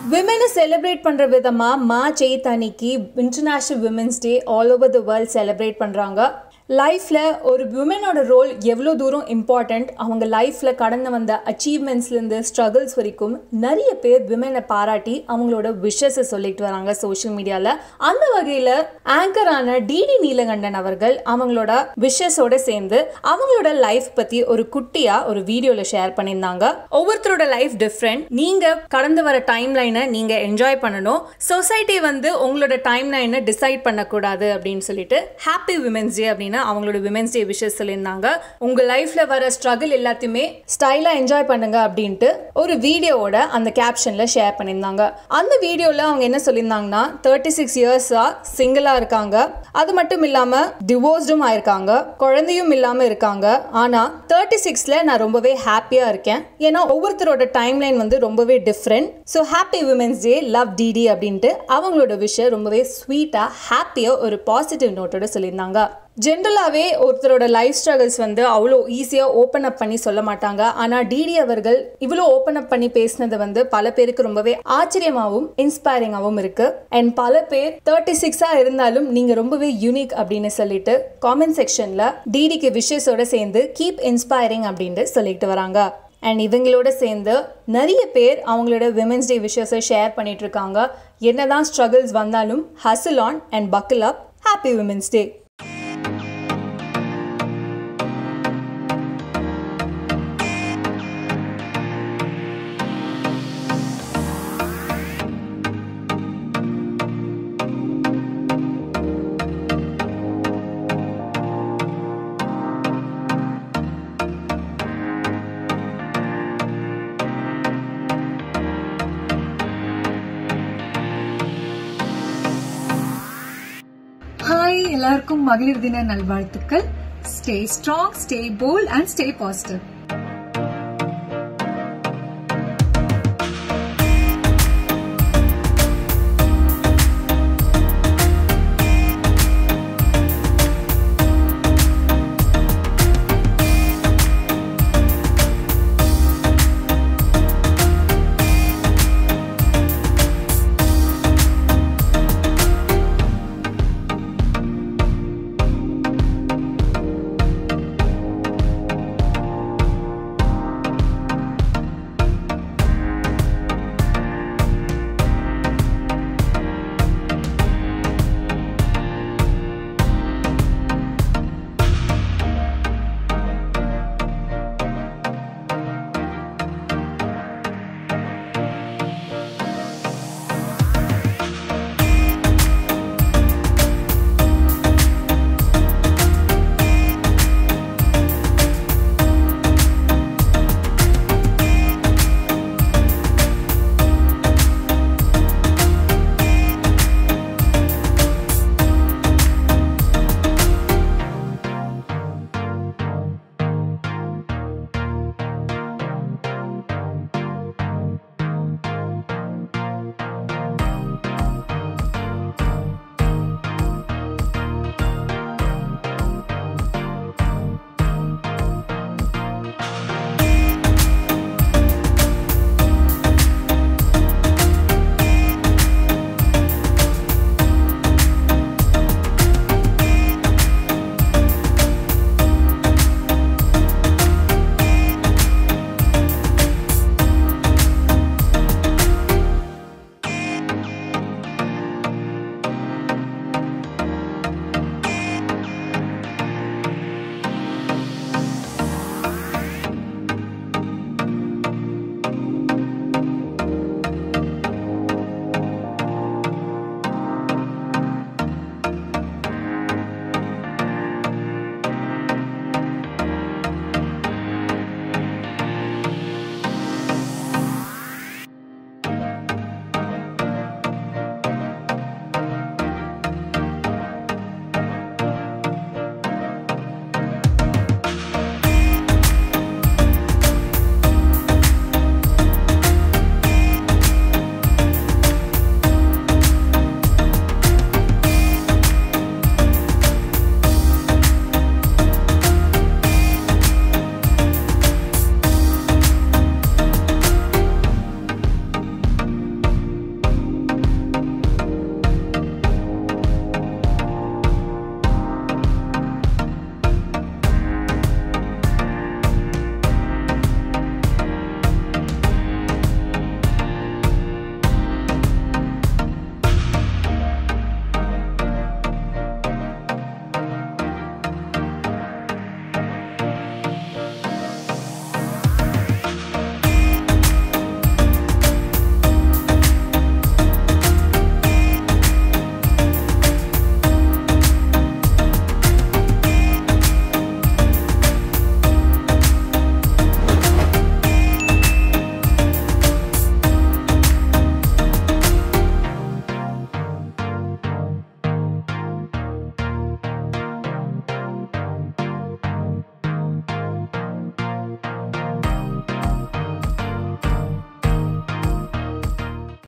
விமனை celebrate பண்ற விதமா March eighth அன்னைக்கு international women's day all over the world celebrate பண்றாங்க லைஃப்ல ஒரு விமனோட ரோல் எவ்வளோ தூரம் இம்பார்ட்டண்ட் அவங்க லைஃப்ல கடந்து வந்த அச்சீவ்மெண்ட்ஸ்லேருந்து ஸ்ட்ரகிள்ஸ் வரைக்கும் நிறைய பேர் விமனை பாராட்டி அவங்களோட விஷஸை சொல்லிட்டு வராங்க சோஷியல் மீடியாவில் அந்த வகையில் ஆங்கரான டிடி நீலகண்டன் அவர்கள் அவங்களோட விஷஸோட சேர்ந்து அவங்களோட லைஃப் பற்றி ஒரு குட்டியாக ஒரு வீடியோவில் ஷேர் பண்ணியிருந்தாங்க ஒவ்வொருத்தரோட லைஃப் டிஃப்ரெண்ட் நீங்கள் கடந்து வர டைம் லைனை நீங்கள் என்ஜாய் பண்ணணும் சொசைட்டி வந்து உங்களோட டைம் லைனை டிசைட் பண்ணக்கூடாது அப்படின்னு சொல்லிட்டு ஹாப்பி விமென்ஸ் டே அப்படின்னு அவங்களோட விமென்ஸ் டே விஷஸ் சொல்லியிருந்தாங்க உங்க லைஃப்ல வர ஸ்ட்ரகிள் எல்லாத்தையுமே ஸ்டைலா என்ஜாய் பண்ணுங்க அப்படின்ட்டு ஒரு வீடியோவோட அந்த கேப்ஷன்ல ஷேர் பண்ணியிருந்தாங்க அந்த வீடியோல அவங்க என்ன சொல்லியிருந்தாங்கன்னா தேர்ட்டி சிக்ஸ் இயர்ஸா சிங்கிளா இருக்காங்க அது மட்டும் இல்லாம டிவோர்ஸ்டும் ஆயிருக்காங்க குழந்தையும் இல்லாம இருக்காங்க ஆனா தேர்ட்டி சிக்ஸ்ல நான் ரொம்பவே ஹாப்பியா இருக்கேன் ஏன்னா ஒவ்வொருத்தரோட டைம் லைன் வந்து ரொம்பவே different so happy women's day love DD அப்படின்ட்டு அவங்களோட விஷயம் ரொம்பவே ஸ்வீட்டா ஹாப்பியா ஒரு பாசிட்டிவ் நோட்டோட சொல்லியிருந்தாங்க ஜென்ரலாகவே ஒருத்தரோட லைஃப் ஸ்ட்ரகிள்ஸ் வந்து அவ்வளோ ஈஸியாக ஓப்பன் அப் பண்ணி சொல்ல மாட்டாங்க ஆனால் டிடி அவர்கள் இவ்வளோ ஓப்பன் அப் பண்ணி பேசினது வந்து பல பேருக்கு ரொம்பவே ஆச்சரியமாகவும் இன்ஸ்பைரிங்காகவும் இருக்கு அண்ட் பல பேர் தேர்ட்டி சிக்ஸாக இருந்தாலும் நீங்கள் ரொம்பவே யூனிக் அப்படின்னு சொல்லிட்டு காமெண்ட் செக்ஷனில் டிடிக்கு விஷஸோட சேர்ந்து கீப் இன்ஸ்பைரிங் அப்படின்ட்டு சொல்லிட்டு வராங்க அண்ட் இவங்களோட சேர்ந்து நிறைய பேர் அவங்களோட விமென்ஸ் டே விஷஸை ஷேர் பண்ணிட்டு இருக்காங்க என்னதான் ஸ்ட்ரகிள்ஸ் வந்தாலும் hustle on and buckle up happy women's day hi எல்லாருக்கும் மகளிர் தின நல்வாழ்த்துக்கள் stay strong stay bold and stay positive